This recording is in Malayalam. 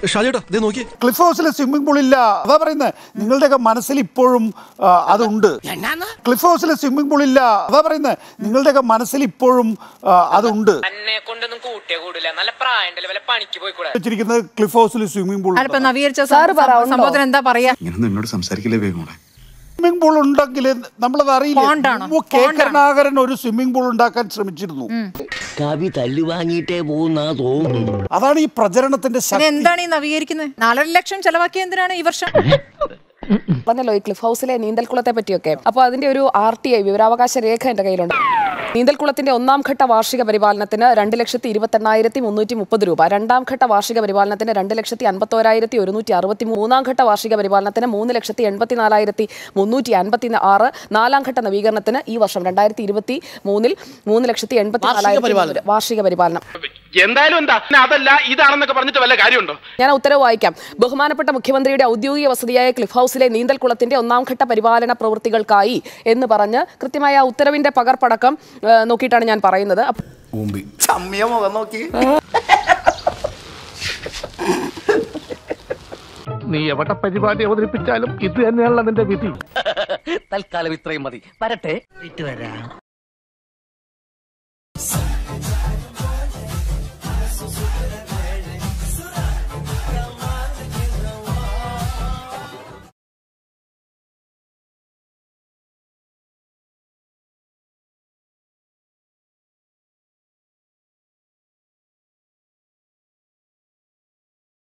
ഷാജേട്ടാ ദേ നോക്കി ക്ലിഫ് ഹൗസിൽ സ്വിമ്മിംഗ് പൂൾ ഇല്ല അതാ പറയുന്നത് നിങ്ങളുടെയൊക്കെ മനസ്സിൽ ഇപ്പോഴും ആ, അതുണ്ട് ക്ലിഫ് ഹൗസിൽ സ്വിമ്മിംഗ് പൂൾ ഇല്ല അതാ പറയുന്നത് നിങ്ങളുടെയൊക്കെ മനസ്സിൽ ഇപ്പോഴും ആ, അതുണ്ട് എന്നെ കൊണ്ടൊന്നും കൂട്ടിയേ കൂടില്ല നല്ല പ്രായണ്ടല്ലേ വല്ല പണിക്ക് പോയിക്കൂടെ വെച്ചിരിക്കുന്നത് ക്ലിഫ് ഹൗസിൽ സ്വിമ്മിംഗ് പൂൾ ഞാനിപ്പോ നവീകരിച്ച സാറ് പറ, ഉണ്ടോ? സംഭവത്തിന് എന്താ പറയാ ഇങ്ങനെ എന്നോട് സംസാരിക്കില്ലേ വേഗം സ്വിമ്മിംഗ് പൂൾ ഉണ്ടെങ്കിൽ നമ്മളത് അറിയില്ല Pond ആണോ? മുമ്പ് കെ Pond ആണോ? കരുണാകരൻ ഒരു സ്വിമ്മിംഗ് പൂൾ ഉണ്ടാക്കാൻ ശ്രമിച്ചിരുന്നു കവി തല്ലു വാങ്ങിയിട്ടേ പോകുന്ന തോന്നുന്നു അതാണ് ഈ പ്രചരണത്തിന്റെ പിന്നെ ശക്തി എന്താണ് ഈ നവീകരിക്കുന്നത് നാലര ലക്ഷം ചെലവാക്കിയ എന്തിനാണ് ഈ വർഷം പറഞ്ഞല്ലോ ഈ ക്ലിഫ് ഹൗസിലെ നീന്തൽക്കുളത്തെ പറ്റിയൊക്കെ അപ്പോൾ അതിന്റെ ഒരു ആർ ടി ഐ വിവരാവകാശ രേഖ എന്റെ കയ്യിലുണ്ട് നീന്തൽക്കുളത്തിന്റെ ഒന്നാം ഘട്ട വാർഷിക പരിപാലനത്തിന് രണ്ട് ലക്ഷത്തി ഇരുപത്തെണ്ണായിരത്തി മുന്നൂറ്റി മുപ്പത് രൂപ രണ്ടാം ഘട്ട വാർഷിക പരിപാലനത്തിന് രണ്ട് ലക്ഷത്തി അൻപത്തോരായിരത്തി ഒരുന്നൂറ്റി അറുപത്തി മൂന്നാം ഘട്ട വാർഷിക പരിപാലനത്തിന് മൂന്ന് ലക്ഷത്തി എൺപത്തി നാലായിരത്തി മുന്നൂറ്റി അൻപത്തി ആറ് നാലാം ഘട്ട നവീകരണത്തിന് ഈ വർഷം രണ്ടായിരത്തി ഇരുപത്തി മൂന്നിൽ മൂന്ന് ലക്ഷത്തി എൺപത്തി നാലായിരത്തി വാർഷിക പരിപാലനം എന്തായാലും എന്താ അതല്ല ഇതാണെന്നൊക്കെ പറഞ്ഞിട്ട് വല്ല കാര്യമുണ്ടോ ഞാൻ ആ ഉത്തരവ് വായിക്കാം ബഹുമാനപ്പെട്ട മുഖ്യമന്ത്രിയുടെ ഔദ്യോഗിക വസതിയായ ക്ലിഫ് ഹൗസിലെ നീന്തൽക്കുളത്തിന്റെ ഒന്നാം ഘട്ട പരിപാലന പ്രവൃത്തികൾക്കായി എന്ന് പറഞ്ഞ് കൃത്യമായ ആ ഉത്തരവിന്റെ പകർപ്പടക്കം ആ, നോക്കിയിട്ടാണ് ഞാൻ പറയുന്നത് അപ്പ- നീ എവിടെ പരിപാടി അവതരിപ്പിച്ചാലും ഇത് തന്നെയാണല്ലോ നിന്റെ വിധി തൽക്കാലം ഇത്രയും മതി വരട്ടെ